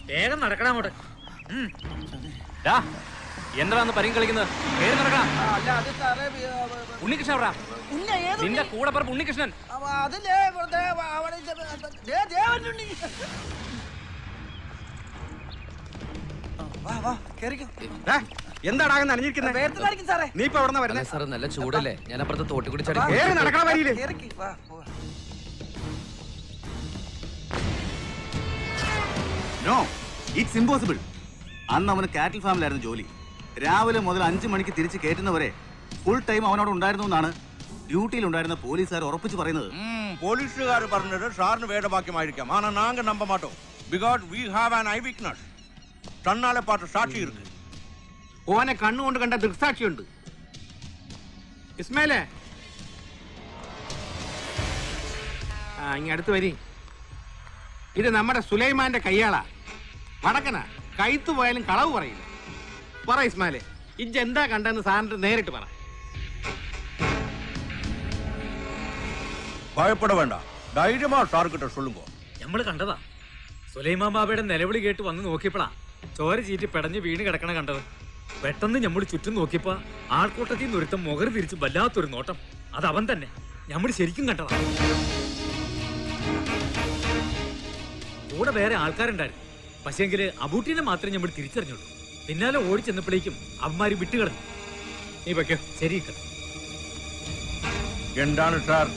വേഗം നടക്കണം അങ്ങോട്ട് ഉം. എന്താന്ന് പരും കളിക്കുന്നത് പേര് നടക്കണം അല്ല അത് സാറേ വി- ആ, വ- വ- ഉണ്ണികൃഷ്ണൻ എവിടാ? ഉണ്ണി ഏത് നിന്റെ ഉണ്ണി? കൂടെ പറപ്പ് ഉണ്ണികൃഷ്ണൻ അവ അതില്ലേ ദേ, അവിടെ ഇത് ദേ, ദേവനുണ്ണി. ആ, വാ വാ കേറിക്കോ എന്താടാകുന്ന അണിഞ്ഞിരിക്കുന്നത് വേർത്തിലായിരിക്കും സാറേ നീ ഇപ്പൊ എവിടെ വരുന്നത് സാറ് നല്ല ചൂടല്ലേ ഞാൻ അപ്പുറത്ത് തോട്ടി കൂടി ചടി വാ. കേറി നടക്കണ വരിയില് കേറിക്ക് വാ പോവാ നോ ഇറ്റ്സ് ഇമ്പോസിബിൾ അന്ന് അവന് കാറ്റിൽ ഫാമിലായിരുന്നു ജോലി രാവിലെ മുതൽ അഞ്ചു മണിക്ക് തിരിച്ച് കയറ്റുന്നവരെ ഫുൾ ടൈം അവനോട് ഉണ്ടായിരുന്നു എന്നാണ് ഡ്യൂട്ടിയിൽ ഉണ്ടായിരുന്ന പോലീസുകാർ ഉറപ്പിച്ച് പറയുന്നത് പോലീസുകാർ പറഞ്ഞത് സാറിന് വേദവാക്യമായിരിക്കാം ஆனா நாங்க நம்ப மாட்டோம் because we have an eye witness தன்னால பார்த்த சாட்சி இருக்கு ഓനെ കണ്ണുകൊണ്ട് കണ്ട ദൃക്സാക്ഷിയുണ്ട് ഇസ്മേലേ ആ ഇങ്ങ അടുത്ത് വരി ഇത് നമ്മുടെ സുലൈമാന്റെ കയ്യാളാ വടക്കനാ കൈത്തു പോയാലും കളവ് പറയില്ല പറ ഇസ്മാലെ ഇജ്ജ് എന്താ കണ്ടെന്ന് സാറിന് നേരിട്ട് പറ பயப்பட வேண்டாம் தைரியமா சார் கிட்ட சொல்லுங்க ഞമ്മള് കണ്ടതാ സുലൈമാൻ ബാബയുടെ നിലവിളി കേട്ട് വന്ന് നോക്കിയപ്പോഴാ ചോര ചീറ്റി പെടഞ്ഞ് വീണ് കിടക്കണ കണ്ടത് പെട്ടെന്ന് ഞമ്മള് ചുറ്റും നോക്കിയപ്പോ ആൾക്കൂട്ടത്തിൽ നിന്ന് ഒരുത്തം മുഖർ തിരിച്ച് വല്ലാത്തൊരു നോട്ടം അത് അവൻ തന്നെ ഞമ്മള് ശരിക്കും കണ്ടതാ കൂടെ വേറെ ആൾക്കാരുണ്ടായിരുന്നു പക്ഷേങ്കില് അബൂട്ടിനെ മാത്രമേ ഞമ്മൾ തിരിച്ചറിഞ്ഞുള്ളൂ പിന്നാലെ ഓടി ചെന്നപ്പോഴേക്കും അവന്മാര് വിട്ടുകളഞ്ഞു നീ വയ്ക്കോ ശരി ഇക്ക. എന്താണ് സാർ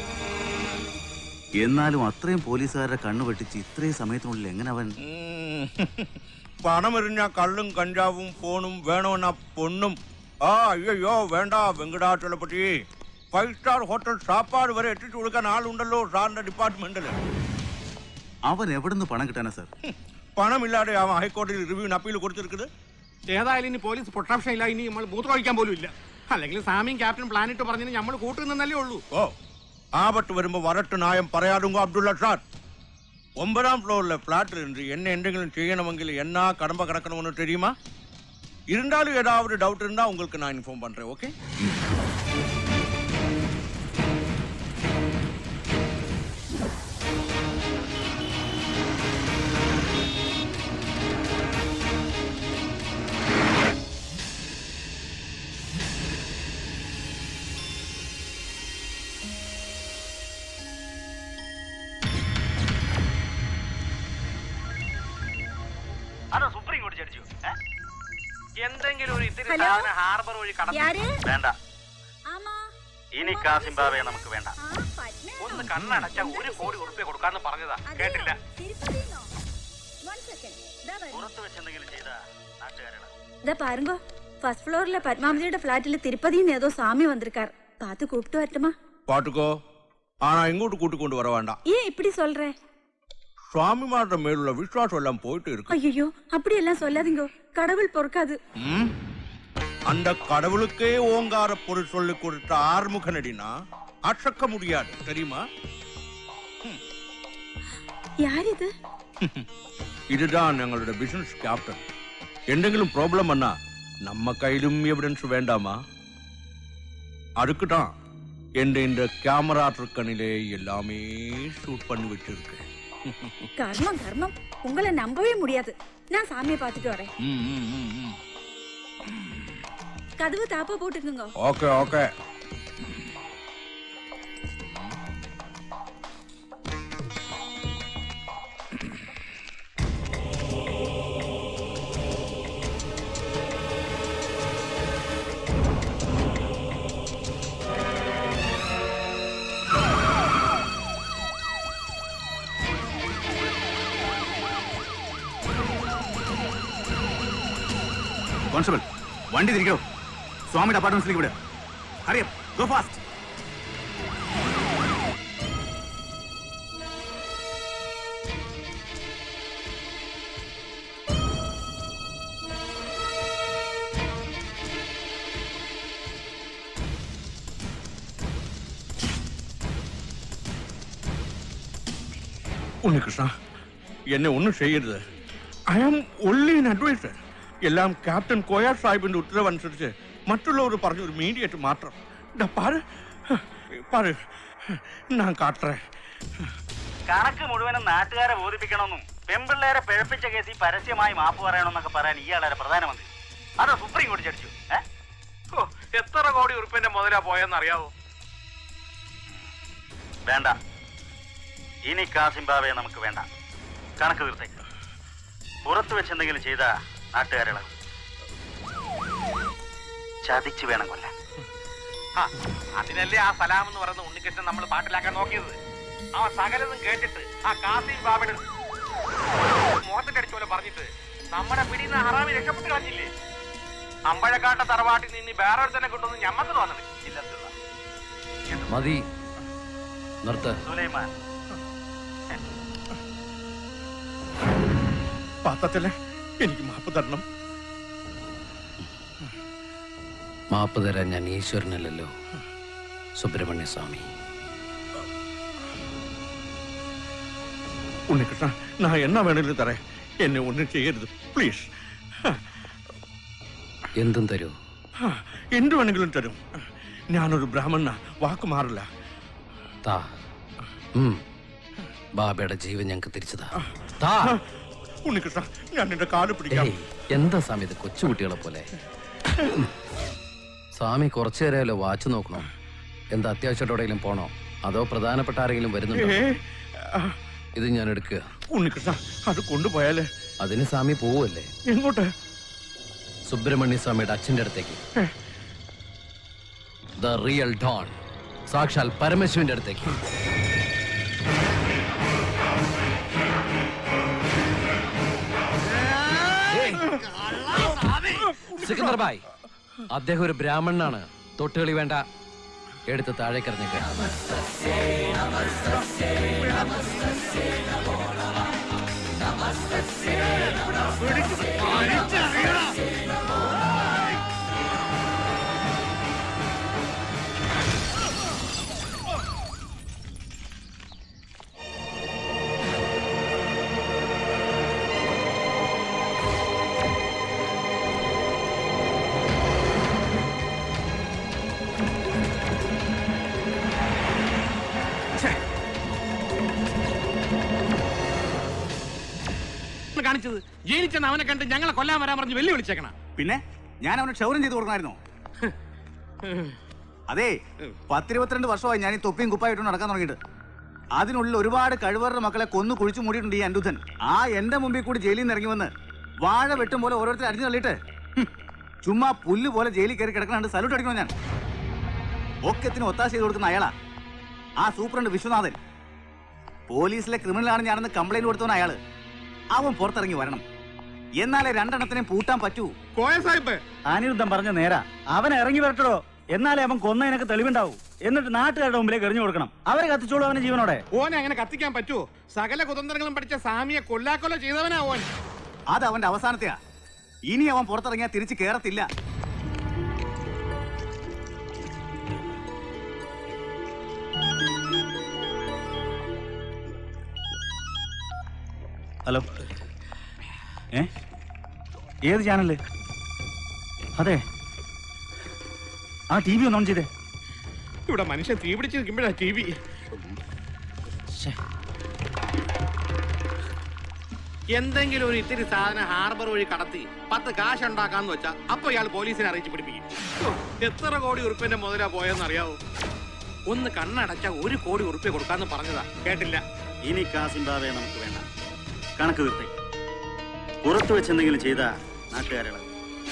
എന്നാലും അത്രയും പോലീസുകാരുടെ കണ്ണു വെട്ടിച്ച് ഇത്രയും സമയത്തിനുള്ളിൽ എങ്ങനെ അവൻ ഉം. പണം എറിഞ്ഞ കള്ളും കഞ്ചാവും ഫോണും വേണമെന്ന പൊണ്ണും ആ അയ്യോ വേണ്ട വെങ്കടാചലപതി ഫൈവ് സ്റ്റാർ ഹോട്ടൽ സാപ്പാട് വരെ എത്തിച്ചു കൊടുക്കാൻ ആളുണ്ടല്ലോ സാറിന്റെ ഡിപ്പാർട്ട്മെന്റിൽ അവൻ എവിടുന്ന് പണം കിട്ടാനാ സർ പണമില്ലാതെ അവൻ ഹൈക്കോടതിയിൽ റിവ്യൂവിന് അപ്പീൽ കൊടുത്തിരിക്കുന്നത് ഏതായാലും ഇനി പോലീസ് പ്രൊട്ടക്ഷൻ ഇല്ല ഇനി നമ്മൾ മൂത്രമൊഴിക്കാൻ പോലും ഇല്ല അല്ലെങ്കിൽ സാമിയും ക്യാപ്റ്റൻ പ്ലാനിട്ട് പറഞ്ഞതിന് നമ്മൾ കൂട്ടുനിന്നല്ലേ ഉള്ളൂ ഓ ആപത്ത് വരുമ്പോ വരട്ട് നായം പറയാതുങ്കോ അബ്ദുള്ള സാർ ഒമ്പതാം ഫ്ലോറിലെ ഫ്ലാറ്റിൽ இருந்து என்ன എന്തെങ്കിലും ചെയ്യണമെങ്കിൽ എന്നാ கடம்ப கிடக்கணும்னு தெரியுமா இருந்தாலும் ஏதாவது டவுட் இருந்தா உங்களுக்கு நான் இன்ஃபார்ம் பண்றேன் ஓகே അതോ സുപ്രീം കോടതി ചടിച്ചു എന്തെങ്കിലും ഒരു ഇത്തിരി ഹലോ? സാധനം ഹാർബർ വഴി കടന്നു யாரு വേണ്ട ஆமா ഇനി കാസിംബാവെ നമുക്ക് വേണ്ട ஆ, பத்மநாபம். ഒന്ന് കണ്ണടച്ച ഒരു കോടി ഉറുപ്പ്യ കൊടുക്കാന്ന് പറഞ്ഞതാ അതെയോ? കേട്ടില്ല തിരുപ്പതിന്നോ? One second. ദാ വരുന്നു. പുറത്ത് വെച്ചെന്തെങ്കിലും ചെയ്ത നാട്ടുകാരാണ് ദാ பாருங்க ஃபர்ஸ்ட் ஃப்ளோர்ல பத்மாவதியோட ஃபிளாட்ல திருப்பதின்னு ஏதோ சாமி வந்திருக்கார் பார்த்து கூப்பிட்டு வரட்டுமா பாட்டுக்கோ ஆனா இங்கோட்டு கூட்டு கொண்டு வர வேண்டாம் ஏன் இப்படி சொல்ற சுவாமிமாரோட மேலுள்ள விசுவாசம் எல்லாம் போயிட்டு இருக்கு ஐயோ அப்படி எல்லாம் சொல்லாதீங்க கடவுள் பொறுக்காது ம்? அந்த கடவுளுக்கே ஓங்கார பொருள் சொல்லி கொடுத்த ஆறுமுகனடினா அசக்க முடியாது தெரியுமா யார் இது இதுதான் எங்களோட பிசினஸ் கேப்டன் എന്തെങ്കിലും ப்ராப்ளம் பண்ணா நம்ம கையிலும் எவிடன்ஸ் வேண்டாமா அதுக்கு தான் எந்த இந்த கேமரா ட்ரிக்கனிலே எல்லாமே ஷூட் பண்ணி வச்சிருக்கேன் கர்மம் கர்மம் உங்களை நம்பவே முடியாது நான் சாமியை பார்த்துட்டு வரேன் ம், ம், ம், ம். கதவு தாப்பா போட்டுக்குங்க ஓகே ஓகே കോൺസ്റ്റബിൾ വണ്ടി തിരിക്കോ സ്വാമിയുടെ അപ്പാർട്ട്മെന്റ്സിലേക്ക് വിടുക അറിയാം ഗോ ഫാസ്റ്റ് ഉണ്ണികൃഷ്ണ എന്നെ ഒന്നും ചെയ്യരുത് I am only an advisor എല്ലാം ക്യാപ്റ്റൻ കോയാർ സാഹിബിന്റെ ഉത്തരവനുസരിച്ച് മറ്റുള്ളവർ പറഞ്ഞ ഒരു മീഡിയേറ്റ് മാത്രം ദാ പാര് പാര് ഞാൻ കാട്ടറേ കണക്ക് മുഴുവനും നാട്ടുകാരെ ബോധിപ്പിക്കണമെന്നും പെമ്പിള്ളേരെ പിഴപ്പിച്ച കേസിൽ പരസ്യമായി മാപ്പ് പറയണമെന്നൊക്കെ പറയാൻ ഇയാളെ പ്രധാനമന്ത്രി അതാ സുപ്രീം കോടതി ചടിച്ചു ഏ ഓ, എത്ര കോടി ഉറുപ്പിന്റെ മുതലാ പോയെന്ന് അറിയാവോ വേണ്ട ഇനി കാസിംബാവെ നമുക്ക് വേണ്ട കണക്ക് തീർത്തേക്ക് പുറത്തു വെച്ചെന്തെങ്കിലും ചെയ്ത നാട്ടുകാരിളകും ചതിച്ചു വേണം കൊല്ലാൻ ആ, അതിനല്ലേ ആ സലാം എന്ന് പറയുന്ന ഉണ്ണികൃഷ്ണൻ നമ്മൾ പാട്ടിലാക്കാൻ നോക്കിയത് അവൻ സകലതും കേട്ടിട്ട് ആ കാസിം ബാബയുടെ മുഖത്തിന്റെ അടിച്ച പോലെ പറഞ്ഞിട്ട് നമ്മുടെ പിടിന്ന് ഹറാമി രക്ഷപ്പെട്ട് കളഞ്ഞില്ലേ അമ്പഴക്കാട്ട തറവാട്ടിൽ നിന്ന് വേറെ തന്നെ കൊണ്ടൊന്നും ഞമ്മക്ക് തോന്നണേ ഇല്ലത്തുള്ള മതി നിർത്ത് സുലൈമാൻ പാത്തത്തിലെ എനിക്ക് മാപ്പ് തരണം മാപ്പ് തരാൻ ഞാൻ ഈശ്വരനല്ലല്ലോ സുബ്രഹ്മണ്യ സ്വാമി ഉണ്ണികൃഷ്ണ ഞാൻ എന്നാ വേണേലും തരേ എന്നെ ഒന്നും ചെയ്യരുത് പ്ലീസ് എന്തും തരൂ എന്ത് വേണമെങ്കിലും തരും ഞാനൊരു ബ്രാഹ്മണ വാക്ക് മാറില്ല താ ഉം. ബാബയുടെ ജീവൻ ഞങ്ങൾക്ക് തിരിച്ചതാ താ ഉണ്ണികൃഷ്ണ ഞാൻ നിന്റെ കാല് പിടിക്കാം ഏയ്, എന്താ സ്വാമി ഇത് കൊച്ചുകുട്ടികളെ പോലെ സ്വാമി കുറച്ചു നേരമല്ലോ വാച്ച് നോക്കണോ എന്താ അത്യാവശ്യമായിട്ട് എവിടെയെങ്കിലും പോണോ അതോ പ്രധാനപ്പെട്ട ആരെങ്കിലും വരുന്നുണ്ടോ ഏ, ആ, ഇത് ഞാൻ എടുക്കുക ഉണ്ണികൃഷ്ണ അത് കൊണ്ടുപോയാലേ അതിന് സ്വാമി പോവല്ലേ എങ്ങോട്ട് സുബ്രഹ്മണ്യ സ്വാമിയുടെ അച്ഛന്റെ അടുത്തേക്ക് ദ റിയൽ ഡോൺ സാക്ഷാൽ പരമശിവന്റെ അടുത്തേക്ക് ഏയ്! സിക്കന്ദർ ബായ് അദ്ദേഹം ഒരു ബ്രാഹ്മണനാണ് തൊട്ടുകളി വേണ്ട എടുത്ത് താഴേക്ക് എറിഞ്ഞേക്ക് ഒന്ന് കാണിച്ചത് ജയിലിൽ ചെന്ന് അവനെ കണ്ട് ഞങ്ങളെ കൊല്ലാൻ വരാൻ പറഞ്ഞ് വെല്ലു വിളിച്ചേക്കണ പിന്നെ ഞാൻ അവനെ ക്ഷൗരം ചെയ്ത് കൊടുക്കണമായിരുന്നോ അതെ പത്തിരുപത്തിരണ്ട് വർഷമായി ഞാൻ ഈ തൊപ്പിയും കുപ്പായിട്ടും നടക്കാൻ തുടങ്ങിയിട്ട് അതിനുള്ളിൽ ഒരുപാട് കഴിവറുടെ മക്കളെ കൊന്നു കുഴിച്ചു മൂടിയിട്ടുണ്ട് ഈ അൻഡുധൻ ആ എന്റെ മുമ്പിൽ കൂടി ജയിലിൽ നിന്ന് ഇറങ്ങി വന്ന് വാഴ വെട്ടും പോലെ ഓരോരുത്തർ അടിച്ചു തള്ളിയിട്ട് ഹും, ചുമ്മാ പുല്ല് പോലെ ജയിലിൽ കയറി കിടക്കണുണ്ട് സല്യൂട്ട് അടിക്കണം ഞാൻ ഒക്കത്തിന് ഒത്താശ ചെയ്ത് കൊടുക്കുന്ന അയാളാ ആ സൂപ്രണ്ട് വിശ്വനാഥൻ പോലീസിലെ ക്രിമിനലാണ് ഞാനെന്ന് കംപ്ലൈന്റ് കൊടുത്തവൻ അയാള് അവൻ പുറത്തിറങ്ങി വരണം എന്നാലേ രണ്ടെണ്ണത്തിനെ പൂട്ടാൻ പറ്റൂ കോയ സാഹിബ് അനിരുദ്ധം പറഞ്ഞ നേരാ അവൻ ഇറങ്ങി വരട്ടോ എന്നാലേ അവൻ കൊന്നതിനൊക്കെ തെളിവുണ്ടാവൂ എന്നിട്ട് നാട്ടുകാരുടെ മുമ്പിലേക്ക് എറിഞ്ഞു കൊടുക്കണം അവരെ കത്തിച്ചോളൂ അവന്റെ ജീവനോടെ ഓനെ അങ്ങനെ കത്തിക്കാൻ പറ്റുമോ സകല കുതന്ത്രങ്ങളും പഠിച്ച സാമിയെ കൊല്ലാക്കൊല്ല ചെയ്തവനാ ഓൻ അത് അവന്റെ അവസാനത്തെയാ ഇനി അവൻ പുറത്തിറങ്ങിയാൽ തിരിച്ച് കേറത്തില്ല ഹലോ ഏ ഏത് ചാനല് അതെ ആ ടി വി ഒന്ന് ഓൺ ചെയ്തേ ഇവിടെ മനുഷ്യൻ തീ പിടിച്ച് നിൽക്കുമ്പോഴാ ടി വി എന്തെങ്കിലും ഒരു ഇത്തിരി സാധനം ഹാർബർ വഴി കടത്തി പത്ത് കാശ് ഉണ്ടാക്കാന്ന് വെച്ചാ അപ്പൊ ഇയാൾ പോലീസിനെ അറിയിച്ച് പിടിപ്പിക്കും ഓ, എത്ര കോടി ഉറുപ്പിന്റെ മുതലാ പോയെന്ന് അറിയാവോ ഒന്ന് കണ്ണടച്ച ഒരു കോടി ഉറുപ്പ്യ കൊടുക്കാന്ന് പറഞ്ഞതാ കേട്ടില്ല ഇനി കാസിംബാവെ നമുക്ക് വേണ്ട കണക്ക് തീർത്തേ പുറത്തു വെച്ചെന്തെങ്കിലും ചെയ്ത നാട്ടുകാരിളകും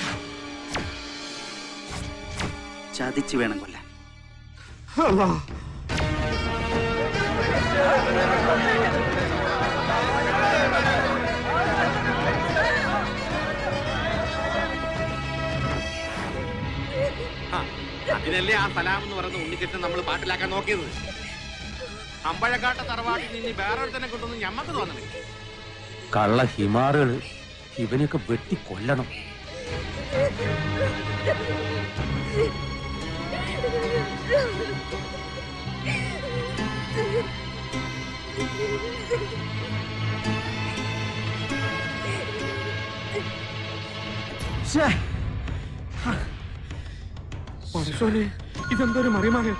ചതിച്ചു വേണം കൊല്ലാൻ ആ, അതിനല്ലേ ആ സലാം എന്ന് പറയുന്ന ഉണ്ണിക്കൃഷ്ണൻ നമ്മൾ പാട്ടിലാക്കാൻ നോക്കിയത് അമ്പഴക്കാട്ട തറവാട്ടിൽ നിന്ന് വേറെ തന്നെ കൊണ്ടൊന്നും ഞമ്മക്ക് തോന്നണേ കള്ള ഹിമാറുകള് ഇവനെയൊക്കെ വെട്ടി കൊല്ലണം മനുഷ്യനെ ഇതെന്തൊരു മറിമാര്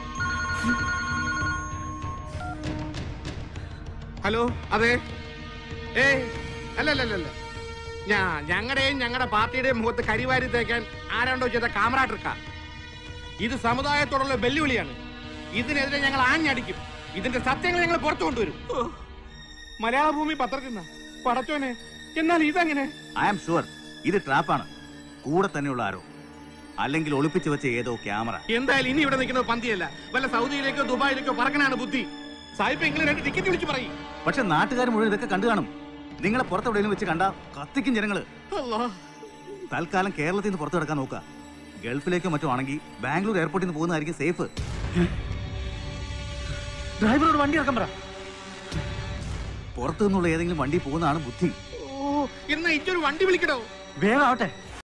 ഹലോ അതെ ഏ അല്ലല്ലല്ല ഞാ ഞങ്ങളുടെയും ഞങ്ങളുടെ പാർട്ടിയുടെയും മുഖത്ത് കരിവാരി തേക്കാൻ ആരാണ്ടോ ചെയ്ത കാമറാട്രിക്ക ഇത് സമുദായത്തോടുള്ള വെല്ലുവിളിയാണ് ഇതിനെതിരെ ഞങ്ങൾ ആഞ്ഞടിക്കും ഇതിന്റെ സത്യങ്ങൾ ഞങ്ങൾ പുറത്തു കൊണ്ടുവരും മലയാള ഭൂമി പത്രത്തിൽ നിന്നാ. പടച്ചോനെ എന്നാൽ ഇതെങ്ങനെ ഐ ആം ഷുവർ ഇത് ട്രാപ്പാണ് കൂടെ തന്നെയുള്ള ആരോ അല്ലെങ്കിൽ ഒളിപ്പിച്ചു വെച്ച ഏതോ ക്യാമറ എന്തായാലും ഇനി ഇവിടെ നിൽക്കുന്നത് പന്തിയല്ല വല്ല സൗദിയിലേക്കോ ദുബായിലേക്കോ പറക്കനാണ് ബുദ്ധി സാഹിബ് എങ്കിലും രണ്ട് ടിക്കറ്റ് വിളിച്ചു പറയും പക്ഷെ നാട്ടുകാർ മുഴുവൻ ഇതൊക്കെ കണ്ടു കാണും നിങ്ങളെ പുറത്തെവിടെയെങ്കിലും വെച്ച് കണ്ട കത്തിക്കും ജനങ്ങള് തൽക്കാലം കേരളത്തിൽ നിന്ന് പുറത്തു കിടക്കാൻ നോക്കുക ഗൾഫിലേക്കോ മറ്റോ ആണെങ്കിൽ ബാംഗ്ലൂർ എയർപോർട്ടിൽ നിന്ന് പോകുന്നതായിരിക്കും സേഫ് ഡ്രൈവറോട് വണ്ടി ഇറക്കാൻ പറ പുറത്തു നിന്നുള്ള ഏതെങ്കിലും വണ്ടി പോകുന്നതാണ് ബുദ്ധി ഓ എന്നാ ഇച്ചൊരു വണ്ടി വിളിക്കടോ വേഗം ആവട്ടെ